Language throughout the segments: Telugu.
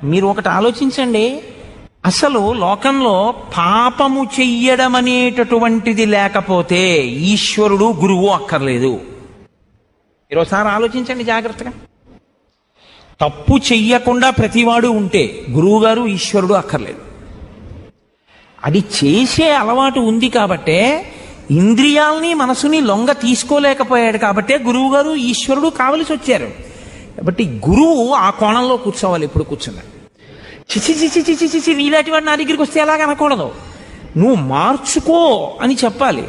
మీరు ఒకటి ఆలోచించండి అసలు లోకంలో పాపము చెయ్యడం అనేటటువంటిది లేకపోతే ఈశ్వరుడు గురువు అక్కర్లేదు మీరు ఒకసారి ఆలోచించండి జాగ్రత్తగా తప్పు చెయ్యకుండా ప్రతివాడు ఉంటే గురువుగారు ఈశ్వరుడు అక్కర్లేదు అది చేసే అలవాటు ఉంది కాబట్టే ఇంద్రియాల్ని మనసుని లొంగ తీసుకోలేకపోయాడు కాబట్టే గురువుగారు ఈశ్వరుడు కావలసి వచ్చారు కాబట్టి గురువు ఆ కోణంలో కూర్చోవాలి ఎప్పుడు కూర్చున్నా చిచి చిచి చిచి చిచి నీలాంటి వాడు నా దగ్గరికి వస్తే ఎలాగ అనకూడదు నువ్వు మార్చుకో అని చెప్పాలి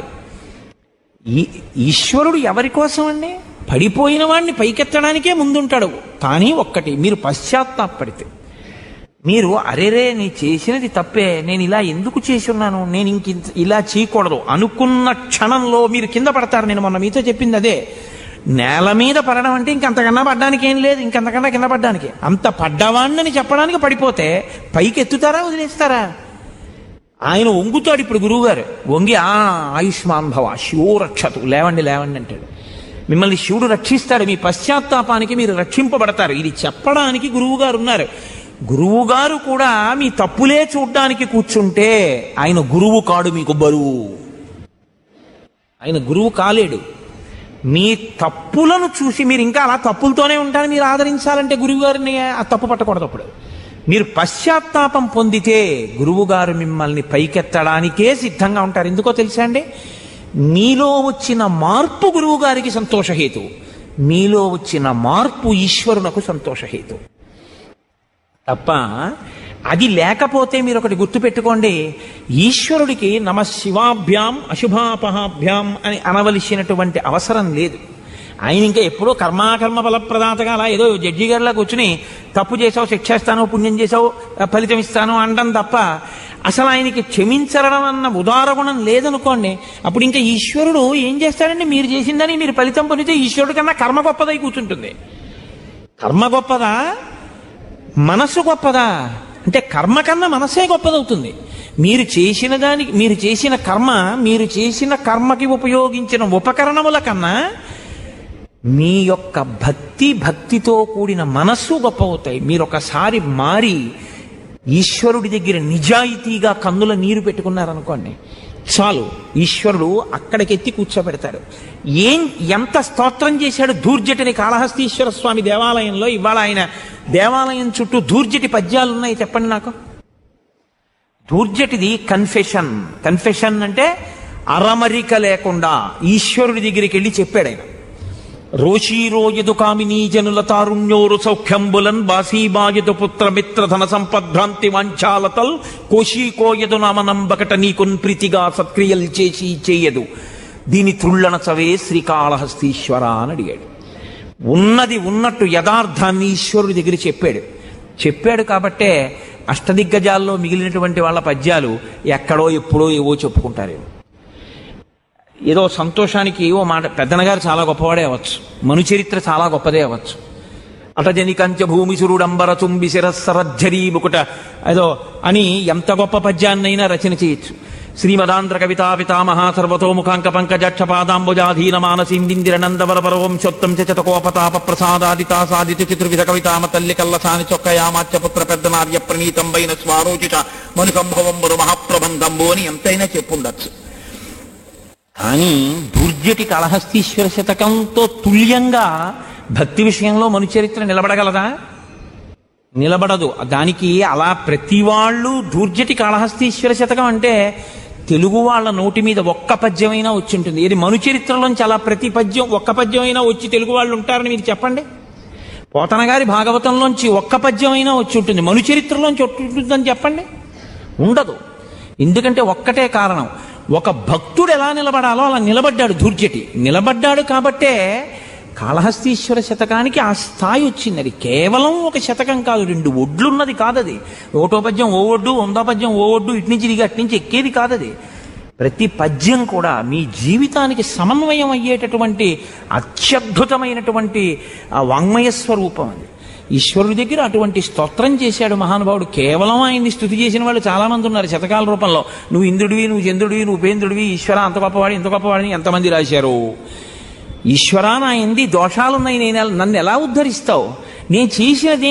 ఈ ఈశ్వరుడు ఎవరి కోసం అండి పడిపోయిన వాడిని పైకెత్తడానికే ముందుంటాడు కానీ ఒక్కటి మీరు పశ్చాత్తాపడితే మీరు అరేరే నీ చేసినది తప్పే నేను ఇలా ఎందుకు చేసి ఉన్నాను నేను ఇంక ఇంత- ఇలా చేయకూడదు అనుకున్న క్షణంలో మీరు కింద పడతారు నేను మొన్న మీతో చెప్పింది అదే నేల మీద పడడం అంటే ఇంకంతకన్నా పడ్డానికి ఏం లేదు ఇంకంతకన్నా కింద పడ్డానికి అంత పడ్డవాణ్ణని చెప్పడానికి పడిపోతే పైకి ఎత్తుతారా వదిలేస్తారా ఆయన వంగుతాడు ఇప్పుడు గురువుగారు వంగి ఆ ఆయుష్మాన్ భవ శివో రక్షతు లేవండి లేవండి అంటాడు మిమ్మల్ని శివుడు రక్షిస్తాడు మీ పశ్చాత్తాపానికి మీరు రక్షింపబడతారు ఇది చెప్పడానికి గురువుగారు ఉన్నారు గురువుగారు కూడా మీ తప్పులే చూడ్డానికి కూర్చుంటే ఆయన గురువు కాడు మీకు బరువు ఆయన గురువు కాలేడు మీ తప్పులను చూసి మీరు ఇంకా అలా తప్పులతోనే ఉంటారు మీరు ఆదరించాలంటే గురువుగారిని ఆ తప్పు పట్టకూడదు అప్పుడు మీరు పశ్చాత్తాపం పొందితే గురువుగారు మిమ్మల్ని పైకెత్తడానికే సిద్ధంగా ఉంటారు ఎందుకో తెలుసా అండి మీలో వచ్చిన మార్పు గురువుగారికి సంతోషహేతు మీలో వచ్చిన మార్పు ఈశ్వరునకు సంతోషహేతు తప్ప అది లేకపోతే మీరు ఒకటి గుర్తుపెట్టుకోండి ఈశ్వరుడికి నమ శివాభ్యాం అశుభాపహాభ్యాం అని అనవలసినటువంటి అవసరం లేదు ఆయన ఇంకా ఎప్పుడో కర్మాకర్మ ఫలప్రదాతగా అలా ఏదో జడ్జి గారిలా కూర్చుని తప్పు చేసావు శిక్షేస్తాను పుణ్యం చేసావు ఫలితం ఇస్తాను అనడం తప్ప అసలు ఆయనకి క్షమించడం అన్న ఉదారగుణం లేదనుకోండి అప్పుడు ఇంకా ఈశ్వరుడు ఏం చేస్తాడండి మీరు చేసిందని మీరు ఫలితం పొందితే ఈశ్వరుడి కన్నా కర్మ గొప్పదై కూర్చుంటుంది కర్మ గొప్పదా మనస్సు గొప్పదా అంటే కర్మ కన్నా మనసే గొప్పదవుతుంది మీరు చేసిన దానికి మీరు చేసిన కర్మ మీరు చేసిన కర్మకి ఉపయోగించిన ఉపకరణముల కన్నా మీ యొక్క భక్తి భక్తితో కూడిన మనస్సు గొప్ప అవుతాయి మీరు ఒకసారి మారి ఈశ్వరుడి దగ్గర నిజాయితీగా కన్నుల నీరు పెట్టుకున్నారనుకోండి చాలు ఈశ్వరుడు అక్కడికెత్తి కూర్చోబెడతాడు ఏం ఎంత స్తోత్రం చేశాడు దూర్జటిని కాళహస్తీశ్వర స్వామి దేవాలయంలో ఇవాళ ఆయన దేవాలయం చుట్టూ దూర్జటి పద్యాలు ఉన్నాయి చెప్పండి నాకు దూర్జటిది కన్ఫెషన్ కన్ఫెషన్ అంటే అరమరిక లేకుండా ఈశ్వరుడి దగ్గరికి వెళ్ళి చెప్పాడు ఆయన రోషీరోయదు కామినీ జనుల తారుణ్యోరు సౌఖ్యంబులన్ బాసీబాయదు పుత్ర మిత్ర ధన సంపద్భ్రాంతి వాంఛాలతల్ కోశీకోయదు నామనంబకట నీకున్ ప్రీతిగా సత్క్రియలు చేసి చేయదు దీని త్రుళ్ళన చవే శ్రీకాళహస్తీశ్వర అని అడిగాడు ఉన్నది ఉన్నట్టు యథార్థాన్ని ఈశ్వరుడి దగ్గర చెప్పాడు చెప్పాడు కాబట్టే అష్టదిగ్గజాల్లో మిగిలినటువంటి వాళ్ళ పద్యాలు ఎక్కడో ఎప్పుడో ఏవో చెప్పుకుంటారేమో ఏదో సంతోషానికి ఓ మాట పెద్దనగారు చాలా గొప్పవాడే అవ్వచ్చు మను చరిత్ర చాలా గొప్పదే అవ్వచ్చు అటజని కంచ భూమి సురుడంబర తుంబి శిరస్సరజ్జరీ ముకుట ఏదో అని ఎంత గొప్ప పద్యాన్నైనా రచన చేయొచ్చు శ్రీమదాంధ్ర కవితా పితామహ సర్వతోముఖాంక పంకజక్ష పాదాంబుజాధీన మానసీందిందిర నందవర పరవంశోత్తం చతకోపతాప ప్రసాదాదితా సాదిత చతుర్విధ కవితామ తల్లి కల్లసాని చొక్కయామాచ్య పుత్ర పెద్ద నార్య ప్రణీతంబైన స్వారోచిత మను సంభవంబురు మహాప్రబంధంబు అని ఎంతైనా చెప్పుండొచ్చు కానీ దుర్జటి కళహస్తీశ్వర శతకంతో తుల్యంగా భక్తి విషయంలో మను చరిత్ర నిలబడగలదా నిలబడదు దానికి అలా ప్రతి వాళ్ళు దూర్జటి కాళహస్తీశ్వర శతకం అంటే తెలుగు వాళ్ళ నోటి మీద ఒక్క పద్యమైనా వచ్చి ఉంటుంది ఇది మను చరిత్రలోంచి అలా ప్రతి పద్యం ఒక్క పద్యం అయినా వచ్చి తెలుగు వాళ్ళు ఉంటారని మీరు చెప్పండి పోతన గారి భాగవతంలోంచి ఒక్క పద్యం అయినా వచ్చి ఉంటుంది మను చరిత్రలోంచి వచ్చి ఉంటుందని చెప్పండి ఉండదు ఎందుకంటే ఒక్కటే కారణం ఒక భక్తుడు ఎలా నిలబడాలో అలా నిలబడ్డాడు దూర్జటి నిలబడ్డాడు కాబట్టే కాళహస్తీశ్వర శతకానికి ఆ స్థాయి వచ్చింది అది కేవలం ఒక శతకం కాదు రెండు ఒడ్లున్నది కాదది ఒకటో పద్యం ఓ ఒడ్డు వందో పద్యం ఓ ఒడ్డు ఇటు నుంచి దిగి అటు నుంచి ఎక్కేది కాదది ప్రతి పద్యం కూడా మీ జీవితానికి సమన్వయం అయ్యేటటువంటి అత్యద్భుతమైనటువంటి ఆ వాంగ్మయ స్వరూపం అది ఈశ్వరుడి దగ్గర అటువంటి స్తోత్రం చేశాడు మహానుభావుడు కేవలం ఆయన్ని స్థుతి చేసిన వాళ్ళు చాలా మంది ఉన్నారు శతకాల రూపంలో నువ్వు ఇంద్రుడివి నువ్వు చంద్రుడివి నువ్వు ఉపేంద్రుడివి ఈశ్వర అంత గొప్పవాడి ఇంత గొప్పవాడిని ఎంతమంది రాశారు ఈశ్వరా నా ఎంది దోషాలున్నాయి నేను నన్ను ఎలా ఉద్ధరిస్తావు నేను చేసినది